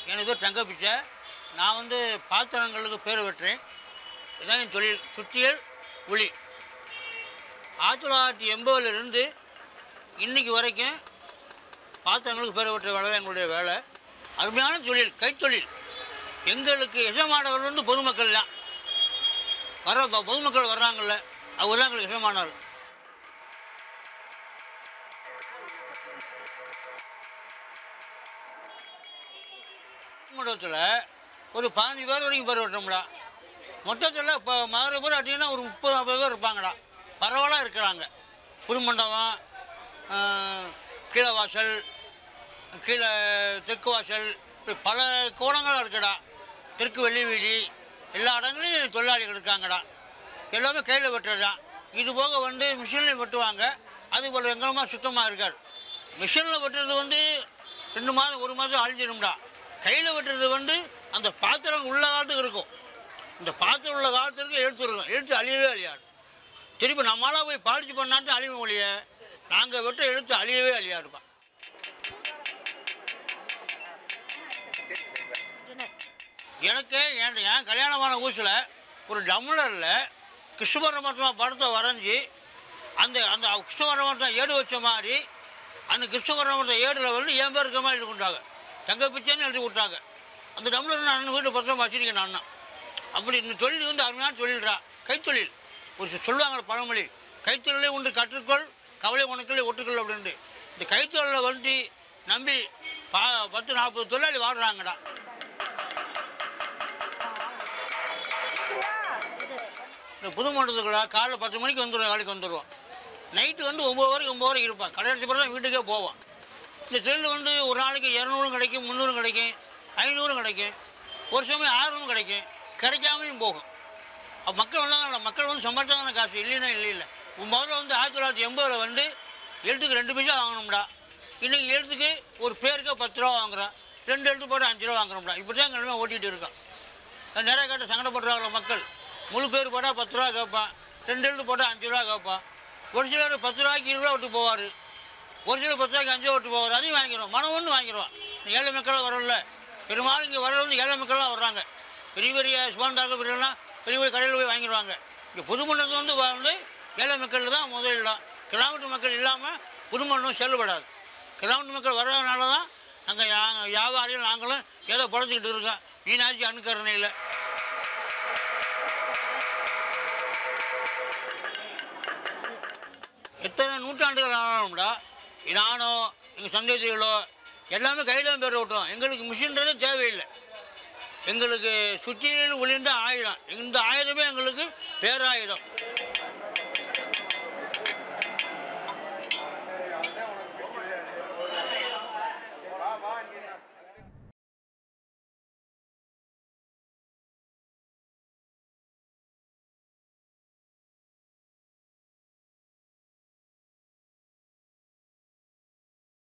எனது பேர் தங்க பிச்சை நான் வந்து பாத்திரங்களுக்கு பேர் வெட்டுறேன் இதான் என் தொழில் சுத்தியல் உளி ஆயிரத்தி தொள்ளாயிரத்தி எண்பதுலேருந்து இன்னைக்கு வரைக்கும் பாத்திரங்களுக்கு பேர் வெட்டுற வேலை தான் எங்களுடைய வேலை அருமையான தொழில் கைத்தொழில் எங்களுக்கு எஜமானவர்கள் வந்து பொதுமக்கள் தான் வர பொ- பொதுமக்கள் வர்றாங்கல்ல அவங்க தான் எங்களுக்கு எஜமானவர் மண்டபத்தில் ஒரு பதினஞ்சு பேர் வரைக்கும் பேர் வெட்டோம்டா மொத்தத்தில் இப்போ மதுரை பேர் அப்படின்னா ஒரு முப்பது நாற்பது பேர் இருப்பாங்கடா பரவலாக இருக்கிறாங்க புது மண்டபம் ஆஹ், கீழே வாசல் கீழே தெற்கு வாசல் இப்படி பல கோணங்களாக இருக்குடா தெற்கு வெள்ளி வீதி எல்லா இடங்களையும் தொழிலாளிகள் இருக்காங்கடா எல்லாமே கையில் வெட்டுறதுதான் இது போக வந்து மிஷின்லையும் வெட்டுவாங்க அது போல் எங்கேயுமா சுத்தமாக இருக்காது மிஷினில் வெட்டுறது வந்து ரெண்டு மாதம் ஒரு மாதம் அழிஞ்சிடும்டா கையில் வெட்டுறது வந்து அந்த பாத்திரம் உள்ள காலத்துக்கு இருக்கும் இந்த பாத்திரம் உள்ள காலத்திற்கு எழுத்து இருக்கும் எழுத்து அழியவே அழியாது திருப்பி நம்மளாக போய் பாலிச்சு பண்ணாட்டு அழிவு ஒழிய நாங்கள் வெட்ட எழுத்து அழியவே அழியாதுப்பா எனக்கு என் என் கல்யாணமான ஊசில் ஒரு டம்ளரில் கிருஷ்ணபரமத்மா படத்தை வரைஞ்சி அந்த அந்த கிருஷ்ணபரமத்தை ஏடு வச்ச மாதிரி அந்த கிருஷ்ணபரமத்தை ஏடில் வந்து என் பேர் இருக்கிற மாதிரி எழுதி கொடுத்தாங்க தங்க பிச்சைன்னு எழுதி கொடுத்தாங்க அந்த டம்ளர் நான் வீட்டு பத்திரமா வச்சிருக்கேன் நான் அப்படி இந்த தொழில் வந்து அருமையான தொழில்டா கைத்தொழில் ஒரு சொ- சொல்லுவாங்க பழமொழி கைத்தொழிலே உண்டு கற்றுக்கொள் கவலை உனக்குள்ளே ஒட்டுக்கொள் அப்படின்ட்டு இந்த கைத்தொழிலை வந்து நம்பி பா பத்து நாற்பது தொழிலாளி வாழ்கிறாங்கடா இந்த புது மண்டலத்துக்குள்ள காலைல பத்து மணிக்கு வந்துடுவோம் வேலைக்கு வந்துடுவோம் நைட்டு வந்து ஒம்பது வரைக்கும் ஒம்பது வரைக்கும் இருப்பான் கடைசி பிறகு தான் வீட்டுக்கே போவான் இந்த தொழில் வந்து ஒரு நாளைக்கு இரநூறும் கிடைக்கும் முந்நூறும் கிடைக்கும் ஐநூறும் கிடைக்கும் ஒரு சமயம் ஆயிரமும் கிடைக்கும் கிடைக்காமையும் போகும் அப்போ மக்கள் வந்தாங்க மக்கள் வந்து சம்பாதிச்சாங்க காசு இல்லைன்னா இல்லை இல்லை முதல்ல வந்து ஆயிரத்தி தொள்ளாயிரத்தி எண்பதில் வந்து எழுத்துக்கு ரெண்டு பைசா வாங்கணும்டா இன்றைக்கி எழுத்துக்கு ஒரு பேருக்கு பத்து ரூபா வாங்குறோம் ரெண்டு எழுத்து போட்டு அஞ்சு ரூபா வாங்குறோம்டா இப்படி தான் எங்கள் ஓட்டிகிட்டு இருக்கோம் அது நிறைய கேட்ட சங்கடப்படுறாங்களோ மக்கள் முழு பேர் போட்டால் பத்து ரூபா கேட்பான் ரெண்டு எழுத்து போட்டால் அஞ்சு ரூபா கேட்பான் ஒரு சிலர் பத்து ரூபாய்க்கு இருபது ரூபா விட்டு போவார் ஒரு சிலர் பத்து ரூபாய்க்கு அஞ்சு ரூபா விட்டு போவார் அதையும் வாங்கிடுவோம் மனம் ஒன்று வாங்கிடுவான் இந்த ஏழை மக்கள் வரல பெரும்பாலும் இங்கே வர வந்து ஏழை மக்கள்லாம் வர்றாங்க பெரிய பெரிய சுபான் டாக்டர் பெரியலாம் பெரிய பெரிய கடையில் போய் வாங்கிடுவாங்க இங்கே புதுமண்டலத்து வந்து வந்து ஏழை மக்கள் தான் முதலிடம் கிராமத்து மக்கள் இல்லாமல் புதுமண்டலம் செல்லுபடாது கிராமத்து மக்கள் வர்றதுனால தான் அங்கே வியாபாரிகள் நாங்களும் ஏதோ பிழைச்சிக்கிட்டு இருக்கோம் மீனாட்சி அணுக்கரணையில் எத்தனை நூற்றாண்டுகள் ஆனாலும்டா நானோ எங்கள் சந்தேகங்களோ எல்லாமே கையில் பேர் விட்டோம் எங்களுக்கு மிஷின்றதே தேவையில்லை எங்களுக்கு சுற்றியில் ஒளிந்த ஆயுதம் இந்த ஆயுதமே எங்களுக்கு பேராயுதம்